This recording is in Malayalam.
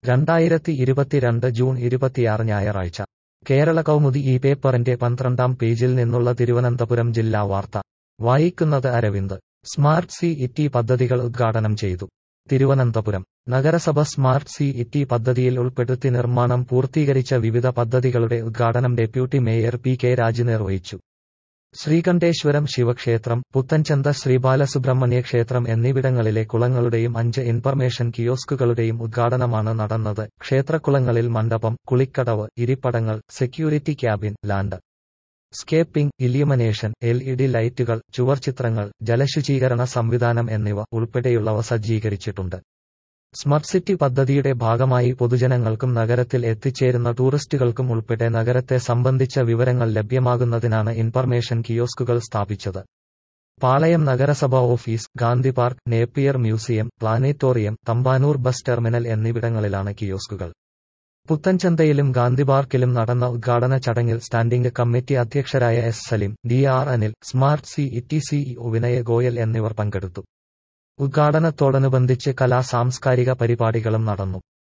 രണ്ടായിരത്തി ഇരുപത്തിരണ്ട് ജൂൺ ഇരുപത്തിയാറ് ഞായറാഴ്ച കേരള കൗമുദി ഈ പേപ്പറിന്റെ പന്ത്രണ്ടാം പേജിൽ നിന്നുള്ള തിരുവനന്തപുരം ജില്ലാ വാർത്ത വായിക്കുന്നത് അരവിന്ദ് സ്മാർട്ട് സി ഇറ്റി പദ്ധതികൾ ഉദ്ഘാടനം ചെയ്തു തിരുവനന്തപുരം നഗരസഭ സ്മാർട്ട് സി ഇറ്റി പദ്ധതിയിൽ ഉൾപ്പെടുത്തി നിർമ്മാണം പൂർത്തീകരിച്ച വിവിധ പദ്ധതികളുടെ ഉദ്ഘാടനം deputy mayor P K Raj നിർവഹിച്ചു ശ്രീകണ്ഠേശ്വരം ശിവക്ഷേത്രം പുത്തൻചന്ത ശ്രീബാലസുബ്രഹ്മണ്യ ക്ഷേത്രം എന്നിവിടങ്ങളിലെ കുളങ്ങളുടെയും അഞ്ച് ഇൻഫർമേഷൻ കിയോസ്കുകളുടെയും ഉദ്ഘാടനമാണ് നടന്നത് ക്ഷേത്രക്കുളങ്ങളിൽ മണ്ഡപം കുളിക്കടവ് ഇരിപ്പടങ്ങൾ security cabin landscaping illumination L E D ലൈറ്റുകൾ ചുവർച്ചിത്രങ്ങൾ ജലശുചീകരണ സംവിധാനം എന്നിവ ഉൾപ്പെടെയുള്ളവ സജ്ജീകരിച്ചിട്ടുണ്ട് സ്മാർട്ട് സിറ്റി പദ്ധതിയുടെ ഭാഗമായി പൊതുജനങ്ങൾക്കും നഗരത്തിൽ എത്തിച്ചേരുന്ന ടൂറിസ്റ്റുകൾക്കും ഉൾപ്പെടെ നഗരത്തെ സംബന്ധിച്ച വിവരങ്ങൾ ലഭ്യമാകുന്നതിനാണ് ഇൻഫർമേഷൻ കിയോസ്കുകൾ സ്ഥാപിച്ചത് പാളയം നഗരസഭ office Gandhi park Napier museum planetarium Thampanoor bus terminal എന്നിവിടങ്ങളിലാണ് കിയോസ്കുകൾ പുത്തൻചന്തയിലും ഗാന്ധി പാർക്കിലും നടന്ന ഉദ്ഘാടന ചടങ്ങിൽ സ്റ്റാൻഡിംഗ് കമ്മിറ്റി അധ്യക്ഷരായ S Salim D R Anil smart city CEO Vinaya Goyal എന്നിവർ പങ്കെടുത്തു ഉദ്ഘാടനത്തോടനുബന്ധിച്ച് കലാ സാംസ്കാരിക പരിപാടികളും നടന്നു